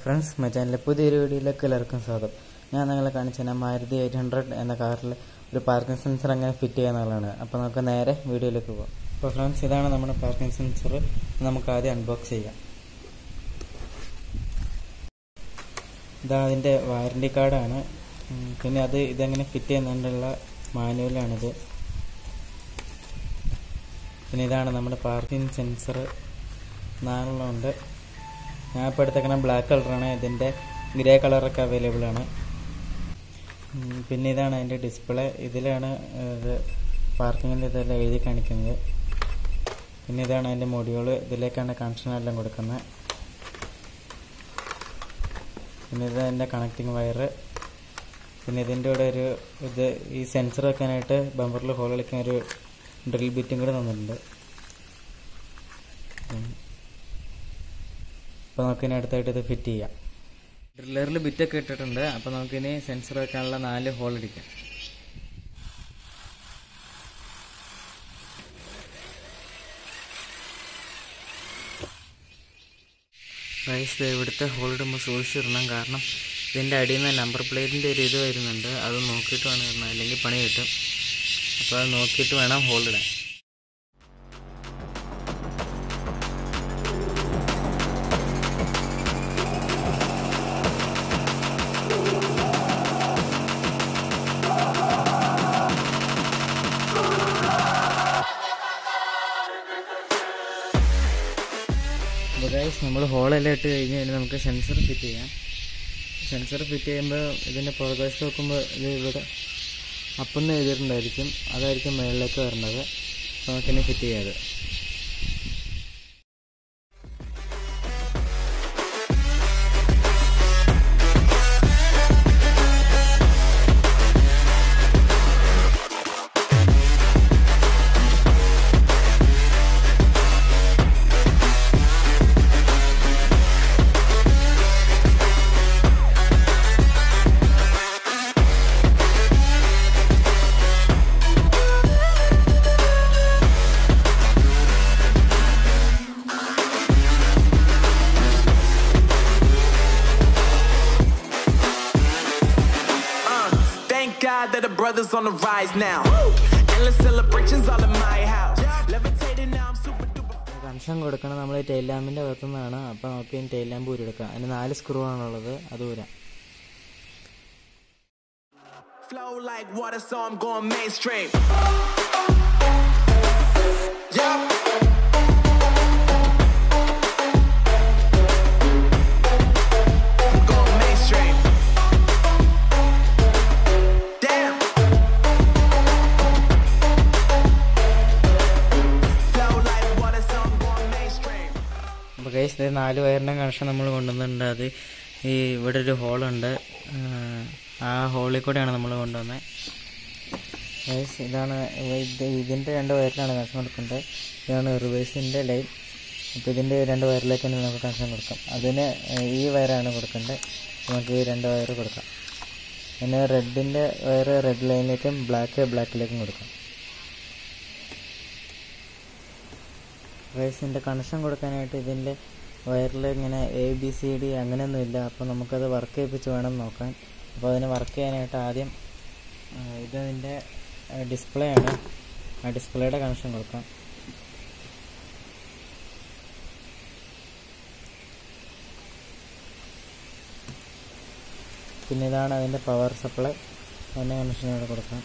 Friends my ചാനലിലെ പുതിയൊരു വീഡിയോയിലേക്ക് എല്ലാവർക്കും സ്വാഗതം ഞാൻ നിങ്ങളെ കാണിച്ചു തരാം മാരുതി എയ്റ്റ് ഹൺഡ്രഡ് എന്ന കാറിൽ ഒരു പാർക്കിംഗ് സെൻസർ എങ്ങനെ ഫിറ്റ് ചെയ്യാന്നുള്ളതാണ് അപ്പോൾ നമുക്ക് നേരെ വീഡിയോയിലേക്ക് പോകാം അപ്പോൾ ഫ്രണ്ട്സ് ഇതാണ് നമ്മുടെ പാർക്കിംഗ് സെൻസർ നമുക്ക് ആദ്യം അൺബോക്സ് ചെയ്യാം ഇതാ അതിൻ്റെ വാറണ്ടി കാർഡാണ് ഉം, പിന്നെ അത് ഇതെങ്ങനെ ഫിറ്റ് ചെയ്യുന്നതിനുള്ള മാനുവലാണിത് പിന്നെ ഇതാണ് നമ്മുടെ പാർക്കിംഗ് സെൻസർ നാലെണ്ണം ഉണ്ട് ഞാൻ ഇപ്പോൾ എടുത്തേക്കണ ബ്ലാക്ക് കളറാണ് ഇതിൻ്റെ ഗ്രേ കളറൊക്കെ അവൈലബിൾ ആണ് ഉം, പിന്നെ ഇതാണ് അതിൻ്റെ ഡിസ്പ്ലേ ഇതിലാണ് ഇത് പാർക്കിങ്ങിൻ്റെ ഇതെല്ലാം എഴുതി കാണിക്കുന്നത് പിന്നെ ഇതാണ് അതിൻ്റെ മൊഡ്യൂൾ ഇതിലേക്കാണ് കണക്ഷൻ എല്ലാം കൊടുക്കുന്നത് പിന്നെ ഇത് അതിൻ്റെ കണക്റ്റിംഗ് വയർ പിന്നെ ഇതിൻ്റെ കൂടെ ഒരു ഇത് ഈ സെൻസർ വെക്കാനായിട്ട് ബമ്പറിൽ ഹോൾ കളിക്കാൻ ഒരു ഡ്രിൽ ബിറ്റും കൂടെ തന്നിട്ടുണ്ട് ഉം. അപ്പോൾ നമുക്കിനി അടുത്തായിട്ട് ഇത് ഫിറ്റ് ചെയ്യാം ഡ്രില്ലറിൽ ബിറ്റൊക്കെ ഇട്ടിട്ടുണ്ട് അപ്പോൾ നമുക്കിനി സെൻസർ വെക്കാനുള്ള നാല് ഹോൾ അടിക്കാം പ്രൈസ് ഇവിടുത്തെ ഹോൾ ഇടുമ്പോൾ സൂക്ഷിച്ചിടണം കാരണം ഇതിൻ്റെ അടിയിൽ നിന്ന് നമ്പർ പ്ലേറ്റിൻ്റെ ഒരു ഇത് വരുന്നുണ്ട് അത് നോക്കിയിട്ട് വേണം ഇടണം അല്ലെങ്കിൽ പണി കിട്ടും അപ്പോൾ അത് നോക്കിയിട്ട് വേണം ഹോൾ ഇടാൻ അപ്പോൾ ഗൈസ് നമ്മൾ ഹോളെല്ലാം ഇട്ട് കഴിഞ്ഞ് കഴിഞ്ഞാൽ നമുക്ക് സെൻസർ ഫിറ്റ് ചെയ്യാം സെൻസർ ഫിറ്റ് ചെയ്യുമ്പോൾ ഇതിൻ്റെ പുറകുവശത്ത് നോക്കുമ്പോൾ ഇത് ഇവിടെ അപ്പെന്ന് എഴുതിയിട്ടുണ്ടായിരിക്കും അതായിരിക്കും മുകളിലേക്ക് വരേണ്ടത് അപ്പോൾ നമുക്കിനി ഫിറ്റ് ചെയ്യാത് Uh, thank God that the brothers on the rise now. Endless celebrations all in my house. Levitating now, I'm super duper. Connection കൊടുക്കണം നമ്മൾ ടൈൽ ലാമ്പിൻ്റെ അകത്തു നിന്നാണ് അപ്പോൾ നമുക്ക് ഈ ടൈൽ ലാമ്പ് ഊരെടുക്കാം അതിന് നാല് സ്ക്രൂ ആണുള്ളത് അത് ഊരാം Flow like water, so I'm going mainstream. Yeah. I'm going mainstream. Damn. Flow like water, so I'm going mainstream. അപ്പോൾ ഗൈസ് ഇത് നാല് വയറിൻ്റെ കണക്ഷൻ നമ്മൾ കൊണ്ടുവന്നിട്ടുണ്ട് അത് ഈ ഇവിടെ ഒരു ഹോളുണ്ട് ആ ഹോളിൽ കൂടെയാണ് നമ്മൾ കൊണ്ടുവന്നത് ഗൈസ് ഇതാണ് ഇത് ഇതിൻ്റെ രണ്ട് വയറിലാണ് കണക്ഷൻ കൊടുക്കേണ്ടത് ഇതാണ് റിവേഴ്സിൻ്റെ ലൈൻ അപ്പോൾ ഇതിൻ്റെ രണ്ട് വയറിലേക്ക് തന്നെ നമുക്ക് കണക്ഷൻ കൊടുക്കാം അതിന് ഈ വയറാണ് കൊടുക്കേണ്ടത് നമുക്ക് ഈ രണ്ട് വയർ കൊടുക്കാം പിന്നെ റെഡിൻ്റെ വയർ റെഡ് ലൈനിലേക്കും ബ്ലാക്ക് ബ്ലാക്കിലേക്കും കൊടുക്കാം റൈസിൻ്റെ കണക്ഷൻ കൊടുക്കാനായിട്ട് ഇതിൻ്റെ വയറിൽ ഇങ്ങനെ എ ബി സി ഡി അങ്ങനെയൊന്നുമില്ല അപ്പോൾ നമുക്കത് വർക്ക് ചെയ്യിപ്പിച്ച് വേണം നോക്കാൻ അപ്പോൾ അതിന് വർക്ക് ചെയ്യാനായിട്ട് ആദ്യം ആ, ഇതതിൻ്റെ ഡിസ്പ്ലേ ആണ് ആ ഡിസ്പ്ലേയുടെ കണക്ഷൻ കൊടുക്കാം പിന്നെ ഇതാണ് അതിൻ്റെ പവർ സപ്ലൈ അതിൻ്റെ കണക്ഷൻ ഇവിടെ കൊടുക്കാം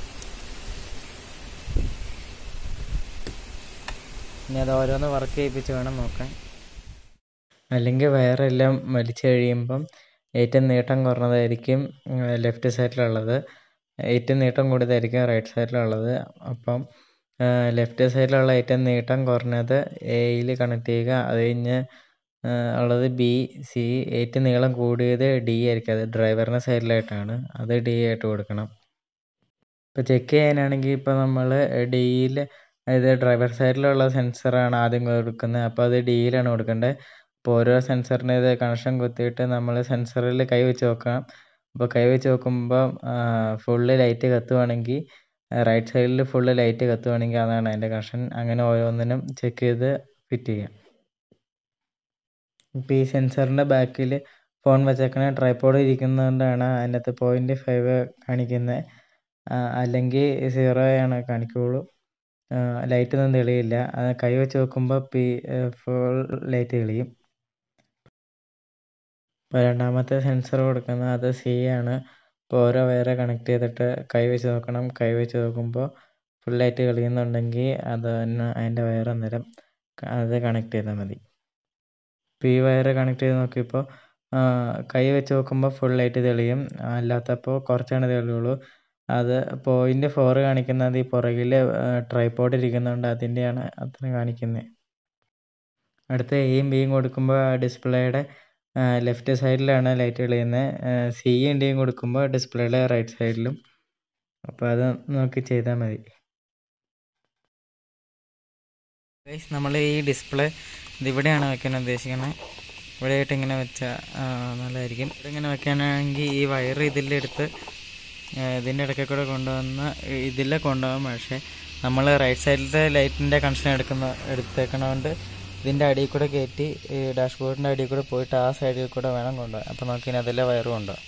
ഇനി അത് ഓരോന്ന് വർക്ക് ചെയ്യിപ്പിച്ച് വേണം നോക്കാൻ അല്ലെങ്കിൽ വയറെല്ലാം വലിച്ചു കഴിയുമ്പം ഏറ്റവും നീട്ടം കുറഞ്ഞതായിരിക്കും ലെഫ്റ്റ് സൈഡിലുള്ളത് ഏറ്റവും നീട്ടം കൂടിയതായിരിക്കും റൈറ്റ് സൈഡിലുള്ളത് അപ്പം ലെഫ്റ്റ് സൈഡിലുള്ള ഏറ്റവും നീട്ടം കുറഞ്ഞത് എയിൽ കണക്ട് ചെയ്യുക അത് കഴിഞ്ഞ് ആ, ഉള്ളത് ബി സി ഏറ്റവും നീളം കൂടിയത് ഡി ആയിരിക്കും അത് ഡ്രൈവറിൻ്റെ സൈഡിലായിട്ടാണ് അത് ഡി ആയിട്ട് കൊടുക്കണം ഇപ്പോൾ ചെക്ക് ചെയ്യാനാണെങ്കിൽ ഇപ്പോൾ നമ്മൾ ഡിയിൽ അതായത് ഡ്രൈവർ സൈഡിലുള്ള സെൻസറാണ് ആദ്യം കൊടുക്കുന്നത് അപ്പോൾ അത് ഡിയിലാണ് കൊടുക്കേണ്ടത് അപ്പോൾ ഓരോ സെൻസറിന് ഇത് കണക്ഷൻ കുത്തിയിട്ട് നമ്മൾ സെൻസറിൽ കൈ വെച്ച് നോക്കാം അപ്പോൾ കൈ വെച്ച് നോക്കുമ്പോൾ ഫുള്ള് ലൈറ്റ് കത്തുവാണെങ്കിൽ റൈറ്റ് സൈഡിൽ ഫുള്ള് ലൈറ്റ് കത്തുവാണെങ്കിൽ അതാണ് അതിൻ്റെ കണക്ഷൻ അങ്ങനെ ഓരോന്നിനും ചെക്ക് ചെയ്ത് ഫിറ്റ് ചെയ്യാം ഇപ്പോൾ ഈ സെൻസറിൻ്റെ ബാക്കിൽ ഫോൺ വെച്ചേക്കണേ ട്രൈപ്പോഡ് ഇരിക്കുന്നതുകൊണ്ടാണ് അതിനകത്ത് പോയിൻറ്റ് ഫൈവ് കാണിക്കുന്നത് അല്ലെങ്കിൽ സീറോയാണ് കാണിക്കുകയുള്ളൂ ലൈറ്റ് ഒന്നും തെളിയില്ല അത് കൈ വെച്ച് നോക്കുമ്പോൾ പി ഫുൾ ലൈറ്റ് തെളിയും ഇപ്പോൾ രണ്ടാമത്തെ സെൻസർ കൊടുക്കുന്നത് അത് സി ആണ് ഇപ്പോൾ ഓരോ വയറ് കണക്ട് ചെയ്തിട്ട് കൈ വെച്ച് നോക്കണം കൈ വെച്ച് നോക്കുമ്പോൾ ഫുൾ ലൈറ്റ് തെളിയുന്നുണ്ടെങ്കിൽ അത് തന്നെ അതിൻ്റെ വയർ അന്നേരം അത് കണക്ട് ചെയ്താൽ മതി ഇപ്പോൾ ഈ വയറ് കണക്ട് ചെയ്ത് നോക്കിയപ്പോൾ കൈ വെച്ച് നോക്കുമ്പോൾ ഫുൾ ലൈറ്റ് തെളിയും അല്ലാത്തപ്പോൾ കുറച്ചാണ് തെളിയുള്ളൂ അത് പോയിൻറ്റ് ഫോർ കാണിക്കുന്നത് ഈ പുറകിൽ ട്രൈപ്പോഡ് ഇരിക്കുന്നതുകൊണ്ട് അതിൻ്റെയാണ് അത്ര കാണിക്കുന്നത് അടുത്ത എയും ബിയും കൊടുക്കുമ്പോൾ ഡിസ്പ്ലേയുടെ ലെഫ്റ്റ് സൈഡിലാണ് ലൈറ്റ് തെളിയുന്നത് സിയും ഡിയും കൊടുക്കുമ്പോൾ ഡിസ്പ്ലേയുടെ റൈറ്റ് സൈഡിലും അപ്പോൾ അത് നോക്കി ചെയ്താൽ മതി ഗൈസ് നമ്മൾ ഈ ഡിസ്പ്ലേ ഇതിവിടെയാണ് വെക്കാൻ ഉദ്ദേശിക്കുന്നത് ഇവിടെയായിട്ട് ഇങ്ങനെ വെച്ചാൽ നല്ലതായിരിക്കും ഇവിടെ ഇങ്ങനെ വെക്കാനാണെങ്കിൽ ഈ വയർ ഇതിലെടുത്ത് ഇതിൻ്റെ ഇടയ്ക്ക് കൂടെ കൊണ്ടുവന്ന് ഇതിലെ കൊണ്ടുപോകാം പക്ഷേ നമ്മൾ റൈറ്റ് സൈഡിലത്തെ ലൈറ്റിൻ്റെ കണക്ഷൻ എടുക്കുന്ന എടുത്തേക്കണോണ്ട് ഇതിൻ്റെ അടിയിൽ കൂടെ കയറ്റി ഈ ഡാഷ്ബോർഡിൻ്റെ അടിയിൽ കൂടെ പോയിട്ട് ആ സൈഡിൽ കൂടെ വേണം കൊണ്ടുപോകാൻ അപ്പോൾ നമുക്ക് ഇനി അതിലെ വയറ് കൊണ്ടുപോകാം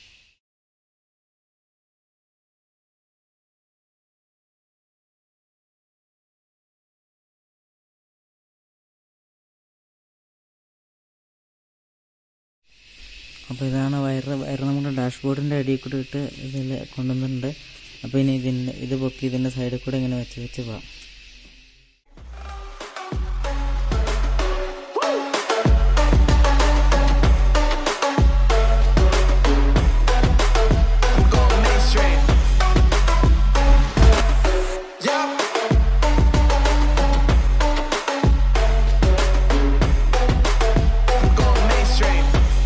അപ്പോൾ ഇതാണ് വയറ് വയറ് നമ്മുടെ ഡാഷ്ബോർഡിൻ്റെ അടിയിൽ കൂടെ ഇട്ട് ഇതിൽ കൊണ്ടുവന്നിട്ടുണ്ട് അപ്പോൾ ഇനി ഇതിൻ്റെ ഇത് പൊക്കി ഇതിൻ്റെ സൈഡിൽ കൂടെ ഇങ്ങനെ വെച്ച് വെച്ച് പോകാം I'm going mainstream. Yup. I'm going mainstream.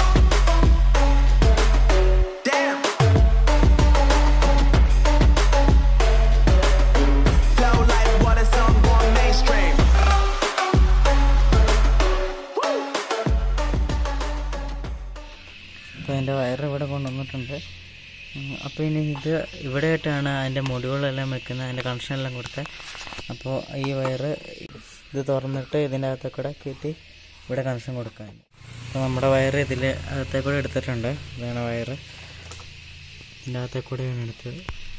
Damn. Flow like water, so I'm going mainstream. Woo. അപ്പോൾ അതിൻ്റെ വയറ് ഇവിടെ കൊണ്ടുവന്നിട്ടുണ്ട് അപ്പോൾ ഇനി ഇത് ഇവിടെയായിട്ടാണ് അതിൻ്റെ മുടികളെല്ലാം വെക്കുന്നത് അതിൻ്റെ കണക്ഷനെല്ലാം കൊടുത്തത് അപ്പോൾ ഈ വയറ് ഇത് തുറന്നിട്ട് ഇതിൻ്റെ അകത്തെ കൂടെ കയറ്റി ഇവിടെ കണക്ഷൻ കൊടുക്കാൻ അപ്പോൾ നമ്മുടെ വയറ് ഇതിൽ അകത്തെ കൂടെ എടുത്തിട്ടുണ്ട് ഇതാണ് വയറ് ഇതിൻ്റെ അകത്തെ കൂടെയാണ് എടുത്തത്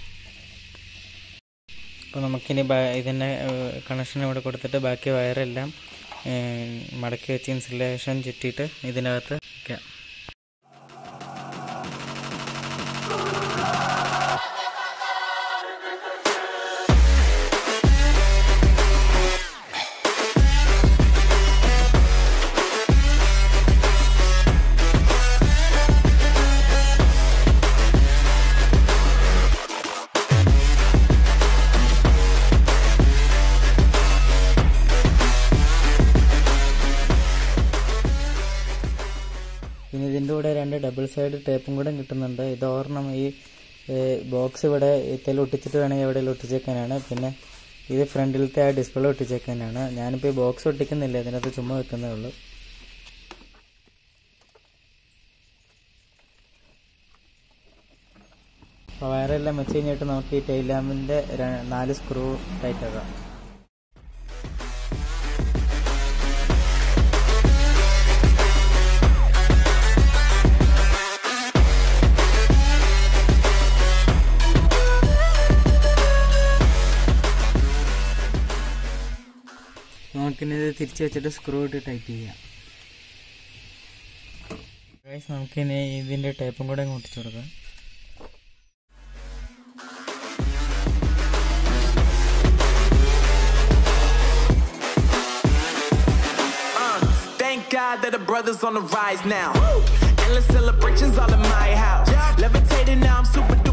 അപ്പോൾ നമുക്കിനി ബാ- ഇതിൻ്റെ കണക്ഷൻ ഇവിടെ കൊടുത്തിട്ട് ബാക്കി വയറെല്ലാം ഏഹ്, മടക്കി വെച്ച് ഇൻസുലേഷൻ ചുറ്റിയിട്ട് ഇതിനകത്ത് വയ്ക്കാം പിന്നെ ഇതിൻ്റെ കൂടെ രണ്ട് ഡബിൾ സൈഡ് ടേപ്പും കൂടെ കിട്ടുന്നുണ്ട് ഇത് ഒരെണ്ണം ഈ ബോക്സ് ഇവിടെ ഇതിൽ ഒട്ടിച്ചിട്ട് വേണമെങ്കിൽ എവിടെയെങ്കിലും ഒട്ടിച്ചേക്കാനാണ് പിന്നെ ഇത് ഫ്രണ്ടിലത്തെ ആ ഡിസ്പ്ലേ ഒട്ടിച്ചേക്കാനാണ് ഞാനിപ്പോൾ ഈ ബോക്സ് ഒട്ടിക്കുന്നില്ല ഇതിനകത്ത് ചുമ്മാ വെക്കുന്നേ ഉള്ളൂ അപ്പോൾ വയറെല്ലാം വെച്ച് കഴിഞ്ഞിട്ട് നമുക്ക് ഈ ടൈൽ ലാമ്പിൻ്റെ നാല് സ്ക്രൂ ടൈറ്റ് ആക്കാം നമുക്കിനി ഇത് തിരിച്ച് വെച്ചിട്ട് സ്ക്രൂ ഇട്ട് ടൈറ്റ് ചെയ്യാം ഗൈസ് നമുക്കിനി ഇതിൻ്റെ ടേപ്പും കൂടെ അങ്ങ് ഒട്ടിച്ചു കൊടുക്കാം Uh, thank God that the brothers on the rise now. Endless celebrations all in my house. Levitating now, I'm super